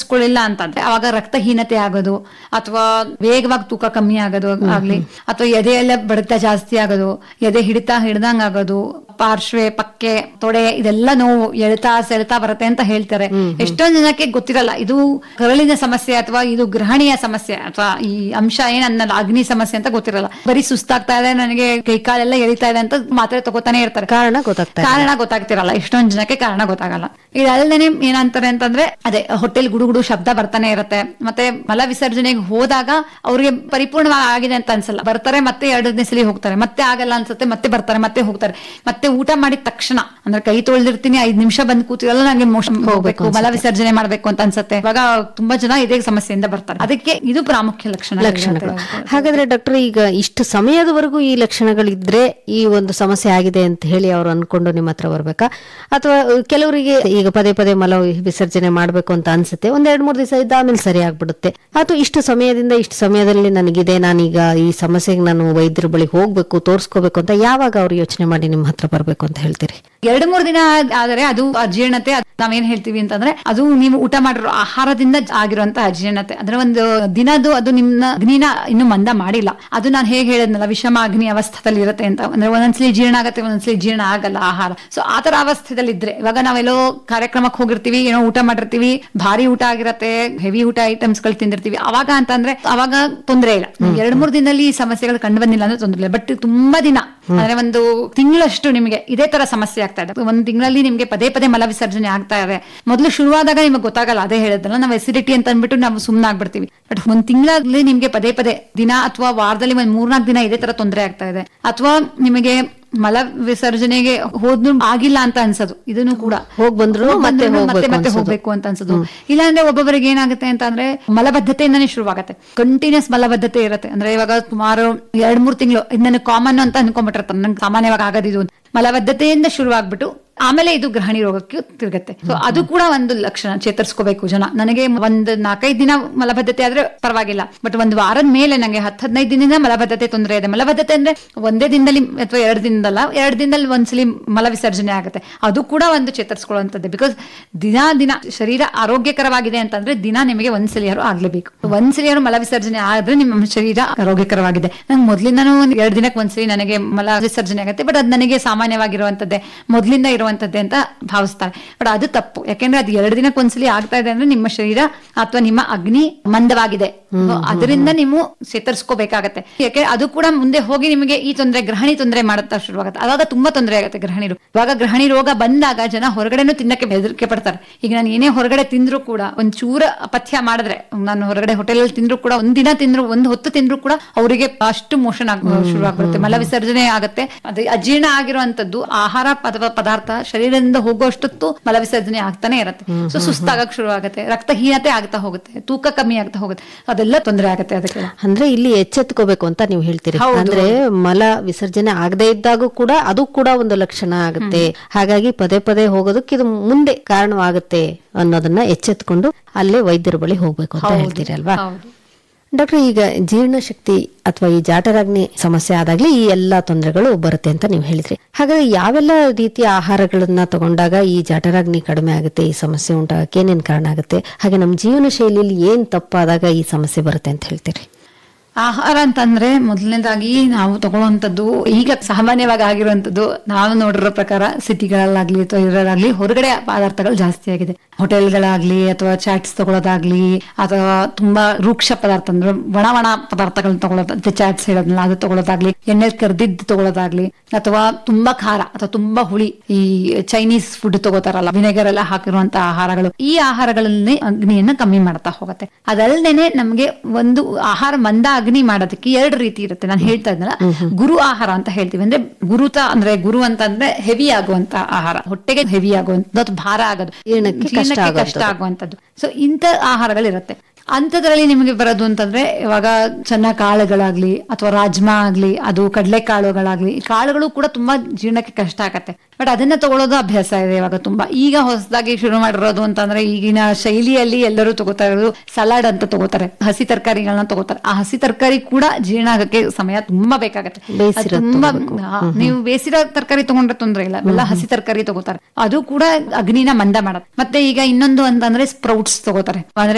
ಚೇತರಿಸ್ಕೊಳ್ಳಿಲ್ಲ ಅಂತಂದ್ರೆ ಅವಾಗ ರಕ್ತಹೀನತೆ ಆಗೋದು ಅಥವಾ ವೇಗವಾಗಿ ತೂಕ ಕಮ್ಮಿ ಆಗೋದು ಆಗ್ಲಿ ಅಥವಾ ಎದೆಯೆಲ್ಲ ಬಡಿತ ಜಾಸ್ತಿ ಆಗೋದು ಎದೆ ಹಿಡಿತಾ ಹಿಡ್ದಂಗ್ ಆಗೋದು ಪಾರ್ಶ್ವೆ ಪಕ್ಕೆ ತೊಡೆ ಇದೆಲ್ಲ ನೋವು ಎಳ್ತಾ ಸೆಳ್ತಾ ಬರುತ್ತೆ ಅಂತ ಹೇಳ್ತಾರೆ ಎಷ್ಟೊಂದ್ ಜನಕ್ಕೆ ಗೊತ್ತಿರಲ್ಲ ಇದು ಕರಳಿನ ಸಮಸ್ಯೆ ಅಥವಾ ಇದು ಗ್ರಹಣಿಯ ಸಮಸ್ಯೆ ಅಥವಾ ಈ ಅಂಶ ಏನ್ ಅನ್ನಲ್ಲ ಅಗ್ನಿ ಸಮಸ್ಯೆ ಅಂತ ಗೊತ್ತಿರಲ್ಲ ಬರೀ ಸುಸ್ತಾಗ್ತಾ ಇದೆ ನನಗೆ ಕೈ ಕಾಲೆಲ್ಲ ಎಳಿತಾ ಇದೆ ಅಂತ ಮಾತ್ರೆ ತಗೋತಾನೆ ಇರ್ತಾರೆ ಕಾರಣ ಗೊತ್ತಾಗ್ತಾ ಕಾರಣ ಗೊತ್ತಾಗ್ತಿರಲ್ಲ ಎಷ್ಟೊಂದ್ ಜನಕ್ಕೆ ಕಾರಣ ಗೊತ್ತಾಗಲ್ಲ ಇದಲ್ದೇನೆ ಏನಂತಾರೆ ಅಂತಂದ್ರೆ ಅದೇ ಹೊಟ್ಟೆಲ್ ಗುಡುಗುಡು ಶಬ್ದ ಬರ್ತಾನೆ ಇರುತ್ತೆ ಮತ್ತೆ ಮಲ ವಿಸರ್ಜನೆಗೆ ಹೋದಾಗ ಅವ್ರಿಗೆ ಪರಿಪೂರ್ಣವಾಗಿ ಆಗಿದೆ ಅಂತ ಅನ್ಸಲ್ಲ ಬರ್ತಾರೆ ಮತ್ತೆ ಎರಡನೇ ಸಲ ಹೋಗ್ತಾರೆ ಮತ್ತೆ ಆಗಲ್ಲ ಅನ್ಸುತ್ತೆ ಮತ್ತೆ ಬರ್ತಾರೆ ಮತ್ತೆ ಹೋಗ್ತಾರೆ ಮತ್ತೆ ಊಟ ಮಾಡಿದ ತಕ್ಷಣ ಅಂದ್ರೆ ಕೈ ತೊಳ್ದಿರ್ತೀನಿ ಐದ್ ನಿಮಿಷ ಬಂದ್ ಕೂತಿರಲ್ಲ ನಂಗೆ ಮೋಷನ್ ಹೋಗ್ಬೇಕು ಮಲ ವಿಸರ್ಜನೆ ಮಾಡ್ಬೇಕು ಅಂತ ಅನ್ಸುತ್ತೆ ಇವಾಗ ತುಂಬಾ ಜನ ಇದೇ ಸಮಸ್ಯೆಯಿಂದ ಬರ್ತಾರೆ ಅದಕ್ಕೆ ಇದು ಪ್ರಾಮುಖ್ಯ ಲಕ್ಷಣ ಲಕ್ಷಣಗಳು ಹಾಗಾದ್ರೆ ಡಾಕ್ಟರ್ ಈಗ ಇಷ್ಟು ಸಮಯದವರೆಗೂ ಈ ಲಕ್ಷಣಗಳಿದ್ರೆ ಈ ಒಂದು ಸಮಸ್ಯೆ ಆಗಿದೆ ಅಂತ ಹೇಳಿ ಅವರು ಅನ್ಕೊಂಡು ನಿಮ್ಮ ಹತ್ರ ಬರ್ಬೇಕಾ ಅಥವಾ ಕೆಲವರಿಗೆ ಈಗ ಪದೇ ಪದೇ ಮಲ ವಿಸರ್ಜನೆ ಮಾಡ್ಬೇಕು ಅಂತ ಅನ್ಸುತ್ತೆ ಒಂದ್ ಎರಡ್ ಮೂರ್ ದಿವಸ ಇದ್ದ ಆಮೇಲೆ ಸರಿ ಆಗ್ಬಿಡುತ್ತೆ ಅಥವಾ ಇಷ್ಟು ಸಮಯದಿಂದ ಇಷ್ಟು ಸಮಯದಲ್ಲಿ ನನಗಿದೆ ನಾನೀಗ ಈ ಸಮಸ್ಯೆಗೆ ನಾನು ವೈದ್ಯರ ಬಳಿ ಹೋಗ್ಬೇಕು ತೋರಿಸ್ಕೋಬೇಕು ಅಂತ ಯಾವಾಗ ಅವ್ರು ಯೋಚನೆ ಮಾಡಿ ನಿಮ್ಮ ಹತ್ರ ಬರ್ಬೇಕು ಅಂತ ಹೇಳ್ತೀರಿ ಎರಡು ಮೂರು ದಿನ ಆದರೆ ಅದು ಅಜೀರ್ಣತೆ ಅದ್ ನಾವೇನ್ ಹೇಳ್ತೀವಿ ಅಂತಂದ್ರೆ ಅದು ನೀವು ಊಟ ಮಾಡಿರೋ ಆಹಾರದಿಂದ ಆಗಿರುವಂತ ಅಜೀರ್ಣತೆ ಅಂದ್ರೆ ಒಂದು ದಿನದ್ದು ಅದು ನಿಮ್ಮ ಅಗ್ನಿನ ಇನ್ನು ಮಂದ ಮಾಡಿಲ್ಲ ಅದು ನಾನು ಹೇಗೆ ಹೇಳಿದ್ನಲ್ಲ ವಿಷಮ ಅಗ್ನಿ ಅವಸ್ಥದಲ್ಲಿ ಇರುತ್ತೆ ಅಂತ ಅಂದ್ರೆ ಒಂದೊಂದ್ಸಲಿ ಜೀರ್ಣ ಆಗತ್ತೆ ಒಂದೊಂದ್ಸಲಿ ಜೀರ್ಣ ಆಗಲ್ಲ ಆಹಾರ ಸೊ ಆತರ ಅವಸ್ಥೆದಲ್ಲಿ ಇದ್ರೆ ಇವಾಗ ನಾವೆಲ್ಲೋ ಕಾರ್ಯಕ್ರಮಕ್ಕೆ ಹೋಗಿರ್ತೀವಿ ಏನೋ ಊಟ ಮಾಡಿರ್ತೀವಿ ಭಾರಿ ಊಟ ಆಗಿರತ್ತೆ ಹೆವಿ ಊಟ ಐಟಮ್ಸ್ ಗಳು ತಿಂದಿರ್ತೀವಿ ಅವಾಗ ಅಂತಂದ್ರೆ ಅವಾಗ ತೊಂದರೆ ಇಲ್ಲ ಎರಡ್ ಮೂರ್ ದಿನದಲ್ಲಿ ಈ ಸಮಸ್ಯೆಗಳು ಕಂಡು ಬಂದಿಲ್ಲ ಅಂದ್ರೆ ತೊಂದರೆ ಇಲ್ಲ ಬಟ್ ತುಂಬಾ ದಿನ ಅಂದ್ರೆ ಒಂದು ತಿಂಗಳಷ್ಟು ನಿಮಗೆ ಇದೇ ತರ ಸಮಸ್ಯೆ ಆಗ್ತಾ ಇದೆ ಒಂದ್ ತಿಂಗಳಲ್ಲಿ ನಿಮ್ಗೆ ಪದೇ ಪದೇ ಮಲ ವಿಸರ್ಜನೆ ಆಗ್ತಾ ಇದೆ ಮೊದಲು ಶುರುವಾದಾಗ ನಿಮಗೆ ಗೊತ್ತಾಗಲ್ಲ ಅದೇ ಹೇಳಿದ್ರಲ್ಲ ನಾವು ಎಸಿಡಿಟಿ ಅಂತ ಅಂದ್ಬಿಟ್ಟು ನಾವು ಸುಮ್ಮನೆ ಆಗ್ಬಿಡ್ತೀವಿ ಬಟ್ ಒಂದ್ ತಿಂಗಳಲ್ಲಿ ನಿಮ್ಗೆ ಪದೇ ಪದೇ ದಿನ ಅಥವಾ ವಾರದಲ್ಲಿ ಒಂದ್ ಮೂರ್ನಾಲ್ಕು ದಿನ ಇದೇ ತರ ತೊಂದರೆ ಆಗ್ತಾ ಇದೆ ಅಥವಾ ನಿಮಗೆ ಮಲ ವಿಸರ್ಜನೆಗೆ ಹೋದ್ನು ಆಗಿಲ್ಲ ಅಂತ ಅನ್ಸೋದು ಇದನ್ನು ಕೂಡ ಹೋಗ್ ಬಂದ್ರು ಹೋಗ್ ಮತ್ತೆ ಬಂದ್ರು ಹೋಗ್ಬೇಕು ಮತ್ತೆ ಮತ್ತೆ ಅನ್ಸೋದು. ಹೋಗ್ಬೇಕು ಅಂತ ಅನ್ಸೋದು ಇಲ್ಲಾಂದ್ರೆ ಒಬ್ಬೊಬ್ಬರಿಗೆ ಏನಾಗುತ್ತೆ ಅಂತ ಅಂದ್ರೆ ಮಲಬದ್ಧತೆಯಿಂದಾನೇ ಶುರುವಾಗುತ್ತೆ ಕಂಟಿನ್ಯೂಸ್ ಮಲಬದ್ಧತೆ ಇರುತ್ತೆ ಅಂದ್ರೆ ಇವಾಗ ಸುಮಾರು ಎರಡ್ ಮೂರ್ ತಿಂಗಳು ಇದು ನನಗೆ ಕಾಮನ್ ಅಂತ ಅನ್ಕೊಂಡ್ಬಿಟ್ಟಿರ್ತಾರೆ ನಂಗೆ ಸಾಮಾನ್ಯವಾಗಿ ಆಗೋದಿದು ಅಂತ. ಮಲಬದ್ಧತೆಯಿಂದ ಶುರುವಾಗ್ಬಿಟ್ಟು ಆಮೇಲೆ ಇದು ಗ್ರಹಣಿ ರೋಗಕ್ಕೆ ತಿರುಗತ್ತೆ ಸೊ ಅದು ಕೂಡ ಒಂದು ಲಕ್ಷಣ ಚೇತರಿಸ್ಕೋಬೇಕು ಜನ ನನಗೆ ಒಂದ್ ನಾಲ್ಕೈದು ದಿನ ಮಲಬದ್ಧತೆ ಆದ್ರೆ ಪರವಾಗಿಲ್ಲ ಬಟ್ ಒಂದು ವಾರದ ಮೇಲೆ ನಂಗೆ ಹತ್ತು ಹದಿನೈದು ದಿನದಿಂದ ಮಲಬದ್ಧತೆ ತೊಂದರೆ ಇದೆ ಮಲಬದ್ಧತೆ ಅಂದ್ರೆ ಒಂದೇ ದಿನದಲ್ಲಿ ಅಥವಾ ಎರಡು ದಿನದಲ್ಲ ಎರಡು ದಿನದಲ್ಲಿ ಒಂದ್ಸಲಿ ಮಲ ವಿಸರ್ಜನೆ ಆಗುತ್ತೆ ಅದು ಕೂಡ ಒಂದು ಚೇತರಿಸ್ಕೊಳ್ಳುವಂಥದ್ದು ಬಿಕಾಸ್ ದಿನ ದಿನ ಶರೀರ ಆರೋಗ್ಯಕರವಾಗಿದೆ ಅಂತಂದ್ರೆ ದಿನ ನಿಮಗೆ ಒಂದ್ಸಲಿಯಾರು ಆಗ್ಲೇಬೇಕು ಒಂದ್ಸಲಿಯಾರು ಮಲ ವಿಸರ್ಜನೆ ಆದ್ರೆ ನಿಮ್ಮ ಶರೀರ ಆರೋಗ್ಯಕರವಾಗಿದೆ ನಂಗೆ ಮೊದ್ಲಿಂದನೂ ಒಂದ್ ಎರಡು ದಿನಕ್ಕೆ ಒಂದ್ಸಲಿ ನನಗೆ ಮಲ ವಿಸರ್ಜನೆ ಆಗುತ್ತೆ ಬಟ್ ಅದು ನನಗೆ ಸಾಮಾನ್ಯವಾಗಿರುವಂತದ್ದೇ ಮೊದ್ಲಿಂದ ಇರುವಂತದ್ದೇ ಅಂತ ಭಾವಿಸ್ತಾರೆ ಬಟ್ ಅದು ತಪ್ಪು ಯಾಕೆಂದ್ರೆ ಅದು ಎರಡು ದಿನಕ್ಕೆ ಒಂದ್ಸಲಿ ಆಗ್ತಾ ಇದೆ ಅಂದ್ರೆ ನಿಮ್ಮ ಶರೀರ ಅಥವಾ ನಿಮ್ಮ ಅಗ್ನಿ ಮಂದವಾಗಿದೆ So ಅದರಿಂದ ನೀವು ಚೇತರಿಸ್ಕೋಬೇಕಾಗತ್ತೆ ಯಾಕೆ ಅದು ಕೂಡ ಮುಂದೆ ಹೋಗಿ ನಿಮಗೆ ಈ ತೊಂದರೆ ಗ್ರಹಣಿ ತೊಂದರೆ ಮಾಡುತ್ತಾ ಶುರುವಾಗುತ್ತೆ ಅವಾಗ ತುಂಬಾ ತೊಂದರೆ ಆಗುತ್ತೆ ಗ್ರಹಣಿ ರೋಗ ಇವಾಗ ಗ್ರಹಣಿ ರೋಗ ಬಂದಾಗ ಜನ ಹೊರಗಡೆನೂ ತಿನ್ನಕ್ಕೆ ಬೆದರಿಕೆ ಪಡ್ತಾರೆ ಈಗ ನಾನು ಏನೇ ಹೊರಗಡೆ ತಿಂದ್ರು ಕೂಡ ಒಂದ್ ಚೂರ ಪಥ್ಯ ಮಾಡಿದ್ರೆ ನಾನು ಹೊರಗಡೆ ಹೋಟೆಲ್ ಅಲ್ಲಿ ತಿಂದ್ರು ಕೂಡ ಒಂದ್ ದಿನ ತಿಂದ್ರು ಒಂದ್ ಹೊತ್ತು ತಿಂದ್ರು ಕೂಡ ಅವರಿಗೆ ಅಷ್ಟು ಮೋಷನ್ ಆಗ ಶುರು ಆಗ್ಬಿಡುತ್ತೆ ಮಲ ವಿಸರ್ಜನೆ ಆಗುತ್ತೆ ಅದು ಅಜೀರ್ಣ ಆಗಿರುವಂತದ್ದು ಆಹಾರ ಅಥವಾ ಪದಾರ್ಥ ಶರೀರದಿಂದ ಹೋಗುವಷ್ಟೊತ್ತು ಮಲ ವಿಸರ್ಜನೆ ಆಗ್ತಾನೆ ಇರುತ್ತೆ ಸೊ ಸುಸ್ತಾಗಕ್ ಶುರು ಆಗುತ್ತೆ ರಕ್ತಹೀನತೆ ಆಗ್ತಾ ಹೋಗುತ್ತೆ ತೂಕ ಕಮ್ಮಿ ಆಗ್ತಾ ಹೋಗುತ್ತೆ ಅದೆಲ್ಲ ತೊಂದರೆ ಆಗುತ್ತೆ ಅದಕ್ಕೆ ಅಂದ್ರೆ ಇಲ್ಲಿ ಎಚ್ಚೆತ್ಕೋಬೇಕು ಅಂತ ನೀವು ಹೇಳ್ತೀರಿ ಹೌದು. ಅಂದ್ರೆ ಮಲ ವಿಸರ್ಜನೆ ಆಗದೆ ಇದ್ದಾಗೂ ಕೂಡ ಅದು ಕೂಡ ಒಂದು ಲಕ್ಷಣ ಆಗುತ್ತೆ ಹಾಗಾಗಿ ಪದೇ ಪದೇ ಹೋಗೋದಕ್ಕೆ ಇದು ಮುಂದೆ ಕಾರಣವಾಗುತ್ತೆ ಅನ್ನೋದನ್ನ ಎಚ್ಚೆತ್ಕೊಂಡು ಅಲ್ಲೇ ವೈದ್ಯರ ಬಳಿ ಹೋಗ್ಬೇಕು ಅಂತ ಹೇಳ್ತೀರಿ ಅಲ್ವಾ ಹೌದು. ಡಾಕ್ಟರ್ ಈಗ ಜೀರ್ಣಶಕ್ತಿ ಅಥವಾ ಈ ಜಾಠರಾಗ್ನಿ ಸಮಸ್ಯೆ ಆದಾಗ್ಲೇ ಈ ಎಲ್ಲಾ ತೊಂದರೆಗಳು ಬರುತ್ತೆ ಅಂತ ನೀವು ಹೇಳಿದ್ರಿ ಹಾಗಾದ್ರೆ ಯಾವೆಲ್ಲ ರೀತಿಯ ಆಹಾರಗಳನ್ನ ತಗೊಂಡಾಗ ಈ ಜಾಠರಾಗ್ನಿ ಕಡಿಮೆ ಆಗುತ್ತೆ ಈ ಸಮಸ್ಯೆ ಉಂಟಾಗಕ್ಕೆ ಏನೇನ್ ಕಾರಣ ಆಗುತ್ತೆ ಹಾಗೆ ನಮ್ಮ ಜೀವನ ಶೈಲಿಯಲ್ಲಿ ಏನ್ ತಪ್ಪಾದಾಗ ಈ ಸಮಸ್ಯೆ ಬರುತ್ತೆ ಅಂತ ಹೇಳ್ತೀರಿ ಆಹಾರ ಅಂತಂದ್ರೆ ಮೊದಲನೇದಾಗಿ ನಾವು ತಗೊಳ್ಳುವಂಥದ್ದು ಈಗ ಸಾಮಾನ್ಯವಾಗಿ ಆಗಿರುವಂಥದ್ದು ನಾವು ನೋಡಿರೋ ಪ್ರಕಾರ ಸಿಟಿಗಳಲ್ಲಾಗ್ಲಿ ಅಥವಾ ಇದರಲ್ಲಾಗ್ಲಿ ಹೊರಗಡೆ ಪದಾರ್ಥಗಳು ಜಾಸ್ತಿ ಆಗಿದೆ ಹೋಟೆಲ್ಗಳಾಗ್ಲಿ ಅಥವಾ ಚಾಟ್ಸ್ ತಗೊಳ್ಳೋದಾಗ್ಲಿ ಅಥವಾ ತುಂಬಾ ರೂಕ್ಷ ಪದಾರ್ಥ ಅಂದ್ರೆ ಒಣ ಒಣ ಪದಾರ್ಥಗಳನ್ನ ತಗೊಳ್ಳೋದು ಚಾಟ್ಸ್ ಹೇಳೋದ್ನಲ್ಲ ಅದು ತಗೊಳ್ಳೋದಾಗ್ಲಿ ಎಣ್ಣೆ ಕರ್ದಿದ್ದು ತಗೊಳ್ಳೋದಾಗ್ಲಿ ಅಥವಾ ತುಂಬಾ ಖಾರ ಅಥವಾ ತುಂಬಾ ಹುಳಿ ಈ ಚೈನೀಸ್ ಫುಡ್ ತಗೋತಾರಲ್ಲ ವಿನೆಗರ್ ಎಲ್ಲ ಹಾಕಿರುವಂತ ಆಹಾರಗಳು ಈ ಆಹಾರಗಳಲ್ಲಿ ಅಗ್ನಿಯನ್ನ ಕಮ್ಮಿ ಮಾಡ್ತಾ ಹೋಗುತ್ತೆ ಅದಲ್ದೇನೆ ನಮ್ಗೆ ಒಂದು ಆಹಾರ ಮಂದ ಅಗ್ನಿ ಮಾಡೋದಕ್ಕೆ ಎರಡು ರೀತಿ ಇರುತ್ತೆ ನಾನು ಹೇಳ್ತಾ ಇದ್ನಲ್ಲ ಗುರು ಆಹಾರ ಅಂತ ಹೇಳ್ತೀವಿ ಅಂದ್ರೆ ಗುರುತ ಅಂದ್ರೆ ಗುರು ಅಂತಂದ್ರೆ ಹೆವಿ ಆಗುವಂತ ಆಹಾರ ಹೊಟ್ಟೆಗೆ ಹೆವಿ ಆಗುವಂತದ್ದು ಅಥವಾ ಭಾರ ಆಗೋದು ಜೀರ್ಣಕ್ಕೆ ಕಷ್ಟ ಜೀರ್ಣಕ್ಕೆ ಕಷ್ಟ ಆಗುವಂತದ್ದು ಸೊ ಇಂಥ ಆಹಾರಗಳಿರುತ್ತೆ ಅಂಥದ್ರಲ್ಲಿ ನಿಮಗೆ ಬರೋದು ಅಂತಂದ್ರೆ ಇವಾಗ ಚೆನ್ನ ಕಾಳುಗಳಾಗ್ಲಿ ಅಥವಾ ರಾಜ್ಮಾ ಆಗ್ಲಿ ಅದು ಕಡಲೆ ಕಾಳುಗಳಾಗ್ಲಿ ಈ ಕಾಳುಗಳು ಕೂಡ ತುಂಬಾ ಜೀರ್ಣಕ್ಕೆ ಕಷ್ಟ ಆಗತ್ತೆ ಬಟ್ ಅದನ್ನ ತಗೊಳ್ಳೋದು ಅಭ್ಯಾಸ ಇದೆ ಇವಾಗ ತುಂಬಾ ಈಗ ಹೊಸದಾಗಿ ಶುರು ಮಾಡಿರೋದು ಅಂತಂದ್ರೆ ಈಗಿನ ಶೈಲಿಯಲ್ಲಿ ಎಲ್ಲರೂ ತಗೋತಾ ಇರೋದು ಸಲಾಡ್ ಅಂತ ತಗೋತಾರೆ ಹಸಿ ತರಕಾರಿಗಳನ್ನ ತಗೋತಾರೆ ಆ ಹಸಿ ತರಕಾರಿ ಕೂಡ ಜೀರ್ಣ ಆಗಕ್ಕೆ ಸಮಯ ತುಂಬಾ ಬೇಕಾಗತ್ತೆ ಅದು ಬೇಯಿಸಿರೋದ್ ತುಂಬಾ ಹಾ, ನೀವು ಬೇಸಿರೋ ತರಕಾರಿ ತಗೊಂಡ್ರೆ ತೊಂದ್ರೆ ಇಲ್ಲ ಎಲ್ಲ ಹಸಿ ತರಕಾರಿ ತಗೋತಾರೆ ಅದು ಕೂಡ ಅಗ್ನಿನ ಮಂದ ಮಾಡತ್ತೆ ಮತ್ತೆ ಈಗ ಇನ್ನೊಂದು ಅಂತಂದ್ರೆ ಸ್ಪ್ರೌಟ್ಸ್ ತಗೋತಾರೆ ಅಂದ್ರೆ